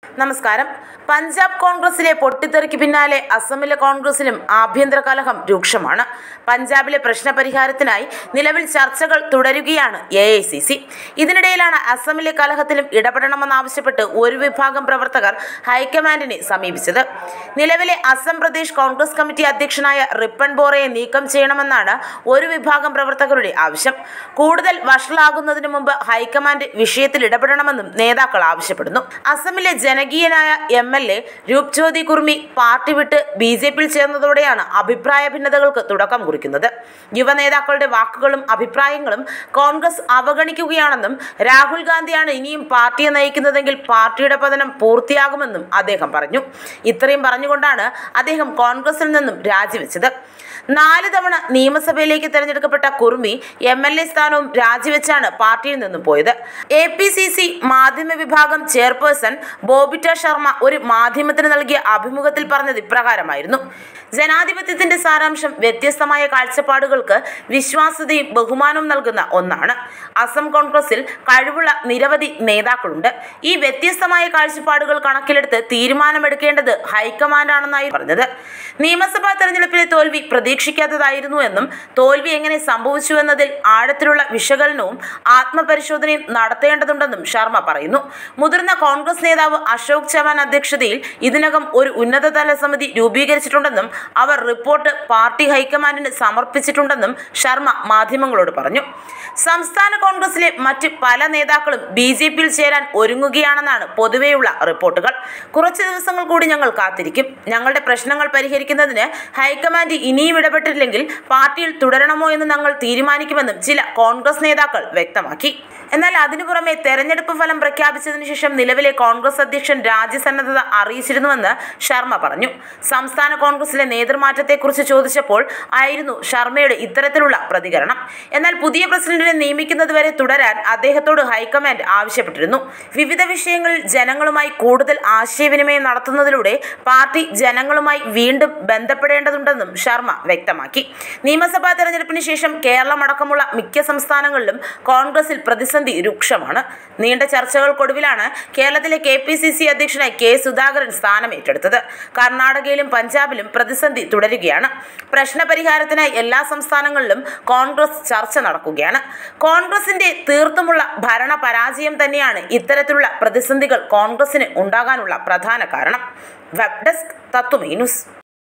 നമസ്കാരം പഞ്ചാബ് കോൺഗ്രസിലെ പൊട്ടിത്തെറിക്ക് പിന്നാലെ അസമിലെ കോൺഗ്രസിലും ആഭ്യന്തര കലഹം രൂക്ഷമാണ് പഞ്ചാബിലെ പ്രശ്നപരിഹാരത്തിനായി നിലവിൽ ചർച്ചകൾ തുടരുകയാണ് എ ഐ സി സി ഇതിനിടയിലാണ് അസമിലെ കലഹത്തിലും ഇടപെടണമെന്നാവശ്യപ്പെട്ട് ഒരു വിഭാഗം പ്രവർത്തകർ ഹൈക്കമാൻഡിനെ സമീപിച്ചത് നിലവിലെ അസം പ്രദേശ് കോൺഗ്രസ് കമ്മിറ്റി അധ്യക്ഷനായ റിപ്പൺ ബോറയെ നീക്കം ചെയ്യണമെന്നാണ് ഒരു വിഭാഗം പ്രവർത്തകരുടെ ആവശ്യം കൂടുതൽ വഷളാകുന്നതിന് മുമ്പ് ഹൈക്കമാൻഡ് വിഷയത്തിൽ ഇടപെടണമെന്നും നേതാക്കൾ ആവശ്യപ്പെടുന്നു അസമിലെ ജനകീയനായ M L A Rupjyoti Kurmi party വിട്ട് ബി ജെ പിയിൽ ചേർന്നതോടെയാണ് അഭിപ്രായ ഭിന്നതകൾക്ക് തുടക്കം കുറിക്കുന്നത് യുവ നേതാക്കളുടെ വാക്കുകളും അഭിപ്രായങ്ങളും കോൺഗ്രസ് അവഗണിക്കുകയാണെന്നും രാഹുൽ ഗാന്ധിയാണ് ഇനിയും പാർട്ടിയെ നയിക്കുന്നതെങ്കിൽ പാർട്ടിയുടെ പതനം പൂർത്തിയാകുമെന്നും അദ്ദേഹം പറഞ്ഞു ഇത്രയും പറഞ്ഞുകൊണ്ടാണ് അദ്ദേഹം കോൺഗ്രസിൽ നിന്നും രാജിവെച്ചത് നാല് തവണ നിയമസഭയിലേക്ക് തെരഞ്ഞെടുക്കപ്പെട്ട കുർമി എം എൽ എ സ്ഥാനവും രാജിവെച്ചാണ് പാർട്ടിയിൽ നിന്നും പോയത് എ പി സി സി മാധ്യമ വിഭാഗം ചെയർപേഴ്സൺ ബോബിറ്റ ശർമ്മ ഒരു മാധ്യമത്തിന് നൽകിയ അഭിമുഖത്തിൽ പറഞ്ഞത് ഇപ്രകാരമായിരുന്നു ജനാധിപത്യത്തിന്റെ സാരാംശം വ്യത്യസ്തമായ കാഴ്ചപ്പാടുകൾക്ക് വിശ്വാസ്യതയും ബഹുമാനവും നൽകുന്ന ഒന്നാണ് അസം കോൺഗ്രസിൽ കഴിവുള്ള നിരവധി നേതാക്കളുണ്ട് ഈ വ്യത്യസ്തമായ കാഴ്ചപ്പാടുകൾ കണക്കിലെടുത്ത് തീരുമാനമെടുക്കേണ്ടത് ഹൈക്കമാൻഡാണെന്നായി പറഞ്ഞത് നിയമസഭാ തെരഞ്ഞെടുപ്പിലെ തോൽവി പ്രതീക്ഷിക്കാത്തതായിരുന്നു എന്നും തോൽവി എങ്ങനെ സംഭവിച്ചു എന്നതിൽ ആഴത്തിലുള്ള വിശകലനവും ആത്മപരിശോധനയും നടത്തേണ്ടതുണ്ടെന്നും ശർമ്മ പറയുന്നു മുതിർന്ന കോൺഗ്രസ് നേതാവ് അശോക് ചവാൻ അധ്യക്ഷതയിൽ ഇതിനകം ഒരു ഉന്നതതല സമിതി രൂപീകരിച്ചിട്ടുണ്ടെന്നും അവർ റിപ്പോർട്ട് പാർട്ടി ഹൈക്കമാൻഡിന് സമർപ്പിച്ചിട്ടുണ്ടെന്നും ശർമ്മ മാധ്യമങ്ങളോട് പറഞ്ഞു സംസ്ഥാന കോൺഗ്രസിലെ മറ്റ് പല നേതാക്കളും ബി ജെ പിയിൽ ചേരാൻ ഒരുങ്ങുകയാണെന്നാണ് പൊതുവെയുള്ള റിപ്പോർട്ടുകൾ കുറച്ച് ദിവസങ്ങൾ കൂടി ഞങ്ങൾ കാത്തിരിക്കും ഞങ്ങളുടെ പ്രശ്നങ്ങൾ പരിഹരിക്കുന്നതിന് ഹൈക്കമാൻഡ് ഇനിയും ഇടപെട്ടില്ലെങ്കിൽ പാർട്ടിയിൽ തുടരണമോ എന്ന് ഞങ്ങൾ തീരുമാനിക്കുമെന്നും ചില കോൺഗ്രസ് നേതാക്കൾ വ്യക്തമാക്കി എന്നാൽ അതിനു പുറമെ തെരഞ്ഞെടുപ്പ് ഫലം പ്രഖ്യാപിച്ചതിനു ശേഷം നിലവിലെ കോൺഗ്രസ് അധ്യക്ഷൻ രാജ്യസന്നദ്ധത അറിയിച്ചിരുന്നുവെന്ന് ശർമ്മ പറഞ്ഞു സംസ്ഥാന കോൺഗ്രസിലെ നേതൃമാറ്റത്തെക്കുറിച്ച് ചോദിച്ചപ്പോൾ ആയിരുന്നു ശർമ്മയുടെ ഇത്തരത്തിലുള്ള പ്രതികരണം എന്നാൽ പുതിയ പ്രസിഡന്റിനെ നിയമിക്കുന്നതുവരെ തുടരാൻ അദ്ദേഹത്തോട് ഹൈക്കമാൻഡ് ആവശ്യപ്പെട്ടിരുന്നു വിവിധ വിഷയങ്ങളിൽ ജനങ്ങളുമായി കൂടുതൽ ആശയവിനിമയം നടത്തുന്നതിലൂടെ പാർട്ടി ജനങ്ങളുമായി വീണ്ടും ബന്ധപ്പെടേണ്ടതുണ്ടെന്നും ശർമ്മ വ്യക്തമാക്കി നിയമസഭാ തെരഞ്ഞെടുപ്പിന് ശേഷം കേരളമടക്കമുള്ള മിക്ക സംസ്ഥാനങ്ങളിലും കോൺഗ്രസിൽ പ്രതിസന്ധി രൂക്ഷമാണ് നീണ്ട ചർച്ചകൾക്കൊടുവിലാണ് കേരളത്തിലെ കെ പി സി സി അധ്യക്ഷനായി കെ സുധാകരൻ സ്ഥാനം ഏറ്റെടുത്തത് കർണാടകയിലും പഞ്ചാബിലും പ്രതിസന്ധി തുടരുകയാണ് പ്രശ്നപരിഹാരത്തിനായി എല്ലാ സംസ്ഥാനങ്ങളിലും കോൺഗ്രസ് ചർച്ച നടക്കുകയാണ് കോൺഗ്രസിന്റെ തീർത്തുമുള്ള ഭരണ പരാജയം തന്നെയാണ് ഇത്തരത്തിലുള്ള പ്രതിസന്ധികൾ കോൺഗ്രസിന് ഉണ്ടാകാനുള്ള പ്രധാന കാരണം web desk Tatwamayi news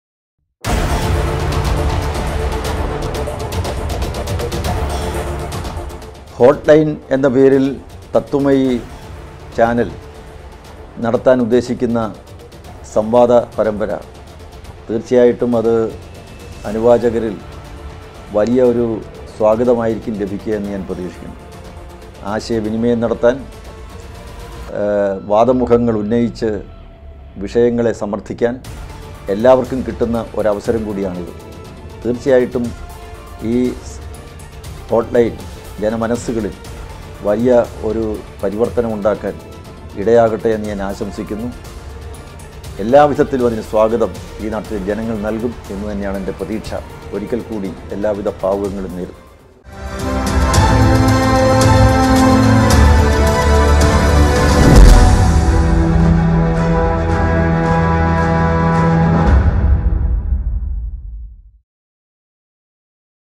hotline എന്ന പേരിൽ തത്വമയി ചാനൽ നടത്താൻ ഉദ്ദേശിക്കുന്ന സംവാദ പരമ്പര തീർച്ചയായിട്ടും അത് അനുവാചകരിൽ വലിയ ഒരു സ്വാഗതമായിരിക്കും ലഭിക്കുക എന്ന് ഞാൻ പ്രതീക്ഷിക്കുന്നു ആശയവിനിമയം നടത്താൻ ആ, വാദമുഖങ്ങൾ ഉന്നയിച്ച് വിഷയങ്ങളെ സമർത്ഥിക്കാൻ എല്ലാവർക്കും കിട്ടുന്ന ഒരവസരം കൂടിയാണിത് തീർച്ചയായിട്ടും ഈ ഹോട്ട്ലൈൻ ജനമനസ്സുകളിൽ വലിയ ഒരു പരിവർത്തനം ഉണ്ടാക്കാൻ ഇടയാകട്ടെ എന്ന് ഞാൻ ആശംസിക്കുന്നു എല്ലാവിധത്തിലും അതിന് സ്വാഗതം ഈ നാട്ടിലെ ജനങ്ങൾ നൽകും എന്ന് തന്നെയാണ് എൻ്റെ പ്രതീക്ഷ ഒരിക്കൽ കൂടി എല്ലാവിധ ഭാവുകങ്ങളും നേരുന്നു